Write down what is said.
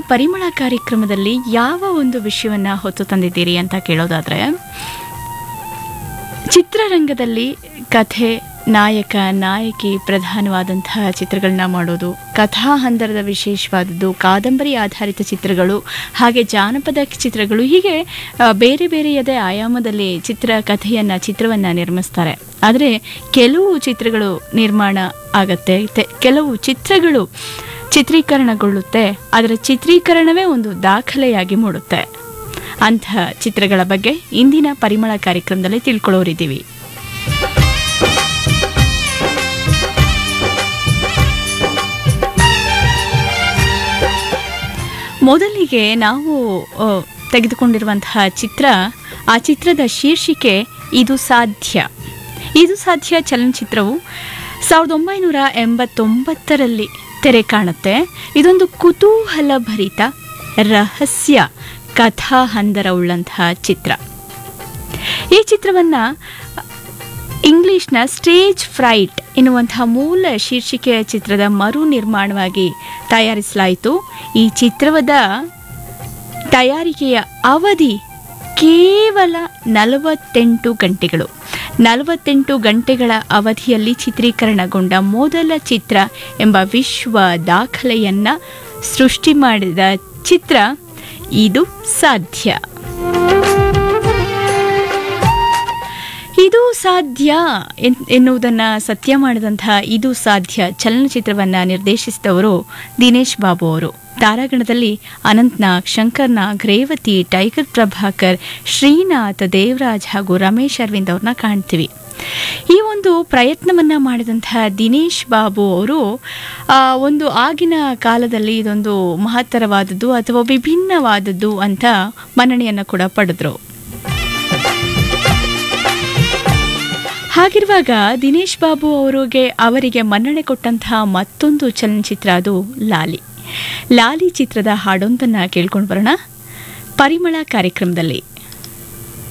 ಪರಿಮಳ ಕಾರ್ಯಕ್ರಮದಲ್ಲಿ ಯಾವ ಒಂದು ವಿಷಯವನ್ನ ಹೊತ್ತು ತಂದಿದ್ದೀರಿ ಅಂತ ಕೇಳೋದಾದ್ರೆ ಚಿತ್ರರಂಗದಲ್ಲಿ ಕಥೆ ನಾಯಕ ನಾಯಕಿ ಪ್ರಧಾನವಾದಂತಹ ಚಿತ್ರಗಳನ್ನ ಮಾಡೋದು ಕಥಾ ಹಂದರದ ವಿಶೇಷವಾದದ್ದು ಕಾದಂಬರಿ ಆಧಾರಿತ ಚಿತ್ರಗಳು ಹಾಗೆ ಜಾನಪದ ಚಿತ್ರಗಳು ಹೀಗೆ ಆ, ಬೇರೆ ಬೇರೆಯದೇ ಆಯಾಮದಲ್ಲಿ ಚಿತ್ರ ಕಥೆಯನ್ನ ಚಿತ್ರವನ್ನ ನಿರ್ಮಿಸ್ತಾರೆ ಆದರೆ ಕೆಲವು ಚಿತ್ರಗಳು ನಿರ್ಮಾಣ ಆಗತ್ತೆ ತೆ- ಕೆಲವು ಚಿತ್ರಗಳು ಚಿತ್ರೀಕರಣಗೊಳ್ಳುತ್ತೆ ಅದರ ಚಿತ್ರೀಕರಣವೇ ಒಂದು ದಾಖಲೆಯಾಗಿ ಮೂಡುತ್ತೆ ಅಂಥ ಚಿತ್ರಗಳ ಬಗ್ಗೆ ಇಂದಿನ ಪರಿಮಳ ಕಾರ್ಯಕ್ರಮದಲ್ಲಿ ತಿಳ್ಕೊಳ್ಳೋರಿದ್ದೀವಿ ಮೊದಲಿಗೆ ನಾವು ಆ, ತೆಗೆದುಕೊಂಡಿರುವಂತಹ ಚಿತ್ರ ಆ ಚಿತ್ರದ ಶೀರ್ಷಿಕೆ ಇದು ಸಾಧ್ಯ ಇದು ಸಾಧ್ಯ ಚಲನಚಿತ್ರವು ಸಾವಿರದ ಒಂಬೈನೂರ ಎಂಬತ್ತೊಂಬತ್ತರಲ್ಲಿ ತೆರೆ ಕಾಣುತ್ತೆ ಇದೊಂದು ಕುತೂಹಲಭರಿತ ರಹಸ್ಯ ಕಥಾ ಹಂದರವುಳ್ಳಂತಹ ಚಿತ್ರ ಈ ಚಿತ್ರವನ್ನ ಇಂಗ್ಲಿಷ್ನ ಸ್ಟೇಜ್ ಫ್ರೈಟ್ ಎನ್ನುವಂತಹ ಮೂಲ ಶೀರ್ಷಿಕೆಯ ಚಿತ್ರದ ಮರು ನಿರ್ಮಾಣವಾಗಿ ತಯಾರಿಸಲಾಯಿತು ಈ ಚಿತ್ರದ ತಯಾರಿಕೆಯ ಅವಧಿ ಕೇವಲ ನಲವತ್ತೆಂಟು ಗಂಟೆಗಳು ನಲವತ್ತೆಂಟು ಗಂಟೆಗಳ ಅವಧಿಯಲ್ಲಿ ಚಿತ್ರೀಕರಣಗೊಂಡ ಮೊದಲ ಚಿತ್ರ ಎಂಬ ವಿಶ್ವ ದಾಖಲೆಯನ್ನ ಸೃಷ್ಟಿ ಮಾಡಿದ ಚಿತ್ರ ಇದು ಸಾಧ್ಯ ಇದು ಸಾಧ್ಯ ಎನ್- ಎನ್ನುವುದನ್ನ ಸತ್ಯ ಮಾಡಿದಂತಹ ಇದು ಸಾಧ್ಯ ಚಲನಚಿತ್ರವನ್ನ ನಿರ್ದೇಶಿಸಿದವರು ದಿನೇಶ್ ಬಾಬು ಅವರು ತಾರಾಗಣದಲ್ಲಿ ಅನಂತ್ನಾಗ್ ಶಂಕರ್ನಾಗ್ ರೇವತಿ ಟೈಗರ್ ಪ್ರಭಾಕರ್ ಶ್ರೀನಾಥ್ ದೇವರಾಜ್ ಹಾಗೂ ರಮೇಶ್ ಅರವಿಂದ್ ಅವ್ರನ್ನ ಕಾಣ್ತೀವಿ ಈ ಒಂದು ಪ್ರಯತ್ನವನ್ನ ಮಾಡಿದಂತಹ ದಿನೇಶ್ ಬಾಬು ಅವರು ಆ, ಒಂದು ಆಗಿನ ಕಾಲದಲ್ಲಿ ಇದೊಂದು ಮಹತ್ತರವಾದದ್ದು ಅಥವಾ ವಿಭಿನ್ನವಾದದ್ದು ಅಂತ ಮನ್ನಣೆಯನ್ನ ಕೂಡ ಪಡೆದ್ರು ಹಾಗಿರುವಾಗ ದಿನೇಶ್ ಬಾಬು ಅವರಿಗೆ ಅವರಿಗೆ ಮನ್ನಣೆ ಕೊಟ್ಟಂತಹ ಮತ್ತೊಂದು ಚಲನಚಿತ್ರ ಅದು ಲಾಲಿ ಲಾಲಿ ಚಿತ್ರದ ಹಾಡೊಂದನ್ನ ಕೇಳ್ಕೊಂಡು ಬರೋಣ ಪರಿಮಳ ಕಾರ್ಯಕ್ರಮದಲ್ಲಿ